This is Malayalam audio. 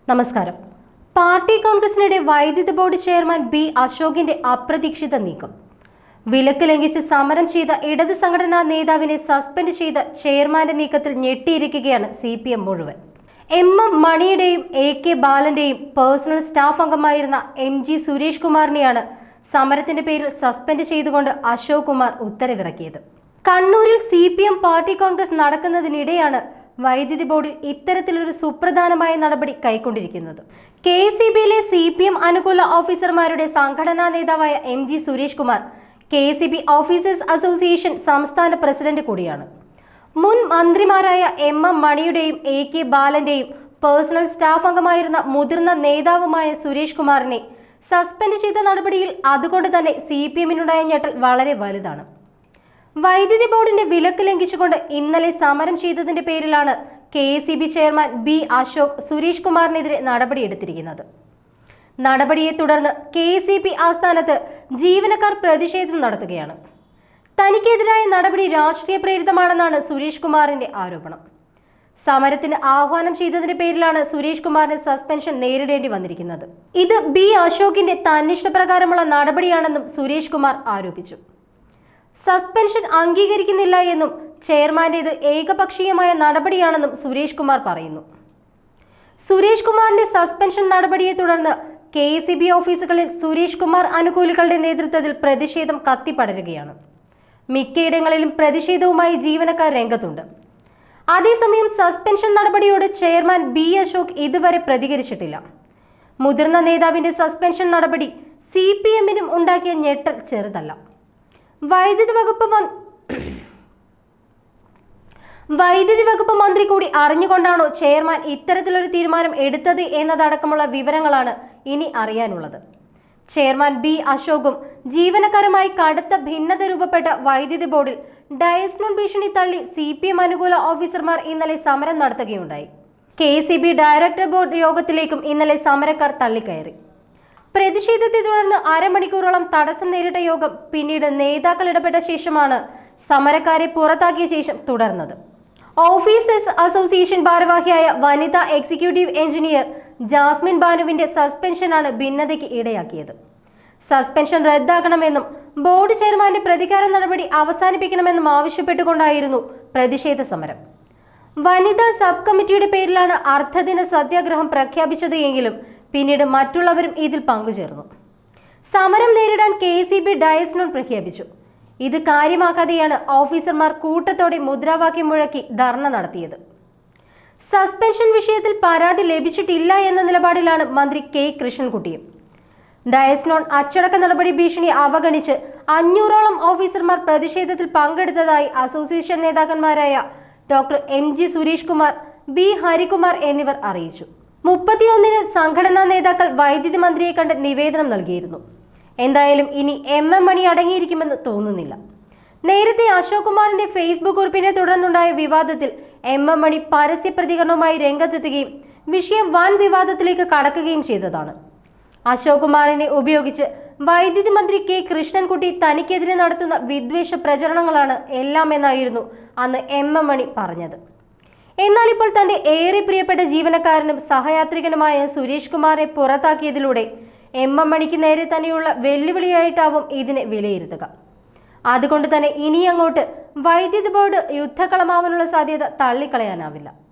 നമസ്കാരം പാർട്ടി കോൺഗ്രസിനിടെ വൈദ്യുതി ബോർഡ് ചെയർമാൻ ബി അശോകിന്റെ അപ്രതീക്ഷിത നീക്കം വിലക്ക് ലംഘിച്ച് സമരം ചെയ്ത ഇടത് സംഘടനാ നേതാവിനെ സസ്പെൻഡ് ചെയ്ത ചെയർമാന്റെ നീക്കത്തിൽ ഞെട്ടിയിരിക്കുകയാണ് സി പി എം മുഴുവൻ എം എം മണിയുടെയും എ കെ ബാലന്റെയും പേഴ്സണൽ സ്റ്റാഫ് അംഗമായിരുന്ന എം ജി സുരേഷ് കുമാറിനെയാണ് സമരത്തിന്റെ പേരിൽ സസ്പെൻഡ് ചെയ്തുകൊണ്ട് അശോക് കുമാർ ഉത്തരവിറക്കിയത് കണ്ണൂരിൽ C P M party congress നടക്കുന്നതിനിടെയാണ് വൈദ്യുതി ബോർഡിൽ ഇത്തരത്തിലൊരു സുപ്രധാനമായ നടപടി കൈക്കൊണ്ടിരിക്കുന്നത് കെ സി ബിയിലെ സി പി എം അനുകൂല ഓഫീസർമാരുടെ സംഘടനാ നേതാവായ M G Suresh Kumar K C B officers association സംസ്ഥാന പ്രസിഡന്റ് കൂടിയാണ് മുൻ മന്ത്രിമാരായ എം എം മണിയുടെയും എ കെ ബാലന്റെയും പേഴ്സണൽ സ്റ്റാഫ് അംഗമായിരുന്ന മുതിർന്ന നേതാവുമായ സുരേഷ് കുമാറിനെ സസ്പെൻഡ് ചെയ്ത നടപടിയിൽ അതുകൊണ്ട് തന്നെ സി പി എമ്മിനുണ്ടായ ഞെട്ടൽ വളരെ വലുതാണ് വൈദ്യുതി ബോർഡിന്റെ വിലക്ക് ലംഘിച്ചുകൊണ്ട് ഇന്നലെ സമരം ചെയ്തതിന്റെ പേരിലാണ് K S C B chairman B Ashok Suresh കുമാറിനെതിരെ നടപടിയെടുത്തിരിക്കുന്നത് നടപടിയെ തുടർന്ന് കെ എസ് സി ബി ആസ്ഥാനത്ത് ജീവനക്കാർ പ്രതിഷേധം നടത്തുകയാണ് തനിക്കെതിരായ നടപടി രാഷ്ട്രീയ പ്രേരിതമാണെന്നാണ് സുരേഷ് കുമാറിന്റെ ആരോപണം സമരത്തിന് ആഹ്വാനം ചെയ്തതിന്റെ പേരിലാണ് സുരേഷ് കുമാറിന് സസ്പെൻഷൻ നേരിടേണ്ടി വന്നിരിക്കുന്നത് ഇത് ബി അശോകിന്റെ തന്നിഷ്ടപ്രകാരമുള്ള നടപടിയാണെന്നും സുരേഷ് കുമാർ ആരോപിച്ചു സസ്പെൻഷൻ അംഗീകരിക്കുന്നില്ല എന്നും ചെയർമാന്റേത് ഏകപക്ഷീയമായ നടപടിയാണെന്നും സുരേഷ് കുമാർ പറയുന്നു സുരേഷ് കുമാറിന്റെ സസ്പെൻഷൻ നടപടിയെ തുടർന്ന് കെ എസ് സി ബി ഓഫീസുകളിൽ സുരേഷ് കുമാർ അനുകൂലികളുടെ നേതൃത്വത്തിൽ പ്രതിഷേധം കത്തിപ്പടരുകയാണ് മിക്കയിടങ്ങളിലും പ്രതിഷേധവുമായി ജീവനക്കാർ രംഗത്തുണ്ട് അതേസമയം സസ്പെൻഷൻ നടപടിയോട് ചെയർമാൻ ബി അശോക് ഇതുവരെ പ്രതികരിച്ചിട്ടില്ല മുതിർന്ന നേതാവിന്റെ സസ്പെൻഷൻ നടപടി സി പി എമ്മിനും ഉണ്ടാക്കിയ ഞെട്ടൽ ചെറുതല്ല വൈദ്യുതി വകുപ്പ് മൻ- വൈദ്യുതി വകുപ്പ് മന്ത്രി കൂടി അറിഞ്ഞുകൊണ്ടാണോ ചെയർമാൻ ഇത്തരത്തിലൊരു തീരുമാനം എടുത്തത് എന്നതടക്കമുള്ള വിവരങ്ങളാണ് ഇനി അറിയാനുള്ളത് ചെയർമാൻ ബി അശോകും ജീവനക്കാരുമായി കടുത്ത ഭിന്നത രൂപപ്പെട്ട വൈദ്യുതി ബോർഡിൽ ഡയസ്നോൺ ഭീഷണി തള്ളി സി പി എം അനുകൂല ഓഫീസർമാർ ഇന്നലെ സമരം നടത്തുകയുണ്ടായി K C B director board യോഗത്തിലേക്കും ഇന്നലെ സമരക്കാർ തള്ളിക്കയറി പ്രതിഷേധത്തെ തുടർന്ന് അരമണിക്കൂറോളം തടസ്സം നേരിട്ട യോഗം പിന്നീട് നേതാക്കൾ ഇടപെട്ട ശേഷമാണ് സമരക്കാരെ പുറത്താക്കിയ ശേഷം തുടർന്നത് ഓഫീസേഴ്സ് അസോസിയേഷൻ ഭാരവാഹിയായ വനിതാ എക്സിക്യൂട്ടീവ് എഞ്ചിനീയർ ജാസ്മിൻ ബാനുവിന്റെ സസ്പെൻഷനാണ് ഭിന്നതയ്ക്ക് ഇടയാക്കിയത് സസ്പെൻഷൻ റദ്ദാക്കണമെന്നും ബോർഡ് ചെയർമാന്റെ പ്രതികാര നടപടി അവസാനിപ്പിക്കണമെന്നും ആവശ്യപ്പെട്ടുകൊണ്ടായിരുന്നു പ്രതിഷേധ സമരം വനിതാ സബ് കമ്മിറ്റിയുടെ പേരിലാണ് അർദ്ധദിന സത്യാഗ്രഹം പ്രഖ്യാപിച്ചത് എങ്കിലും പിന്നീട് മറ്റുള്ളവരും ഇതിൽ പങ്കുചേർന്നു സമരം നേരിടാൻ കെ സി ബി ഡയസ്നോൺ പ്രഖ്യാപിച്ചു ഇത് കാര്യമാക്കാതെയാണ് ഓഫീസർമാർ കൂട്ടത്തോടെ മുദ്രാവാക്യം മുഴക്കി ധർണ നടത്തിയത് സസ്പെൻഷൻ വിഷയത്തിൽ പരാതി ലഭിച്ചിട്ടില്ല എന്ന നിലപാടിലാണ് മന്ത്രി കെ കൃഷ്ണൻകുട്ടിയും ഡയസ്നോൺ അച്ചടക്ക നടപടി ഭീഷണി അവഗണിച്ച് അഞ്ഞൂറോളം ഓഫീസർമാർ പ്രതിഷേധത്തിൽ പങ്കെടുത്തതായി അസോസിയേഷൻ നേതാക്കന്മാരായ doctor M G Suresh Kumar B Harikumar എന്നിവർ അറിയിച്ചു മുപ്പത്തിയൊന്നിന് സംഘടനാ നേതാക്കൾ വൈദ്യുതി മന്ത്രിയെ കണ്ട് നിവേദനം നൽകിയിരുന്നു എന്തായാലും ഇനി എം എം മണി അടങ്ങിയിരിക്കുമെന്ന് തോന്നുന്നില്ല നേരത്തെ അശോക് കുമാറിന്റെ ഫേസ്ബുക്ക് കുറിപ്പിനെ തുടർന്നുണ്ടായ വിവാദത്തിൽ എം എം മണി പരസ്യ പ്രതികരണവുമായി രംഗത്തെത്തുകയും വിഷയം വൻ വിവാദത്തിലേക്ക് കടക്കുകയും ചെയ്തതാണ് അശോക് കുമാറിനെ ഉപയോഗിച്ച് വൈദ്യുതി മന്ത്രി കെ കൃഷ്ണൻകുട്ടി തനിക്കെതിരെ നടത്തുന്ന വിദ്വേഷ പ്രചരണങ്ങളാണ് എല്ലാം എന്നായിരുന്നു അന്ന് എം എം മണി പറഞ്ഞത് എന്നാൽ ഇപ്പോൾ തന്റെ ഏറെ പ്രിയപ്പെട്ട ജീവനക്കാരനും സഹയാത്രികനുമായ സുരേഷ് കുമാറിനെ പുറത്താക്കിയതിലൂടെ എം എം മണിക്ക് നേരെ തന്നെയുള്ള വെല്ലുവിളിയായിട്ടാവും ഇതിനെ വിലയിരുത്തുക അതുകൊണ്ട് തന്നെ ഇനി അങ്ങോട്ട് വൈദ്യുതി ബോർഡ് യുദ്ധക്കളമാവാനുള്ള സാധ്യത തള്ളിക്കളയാനാവില്ല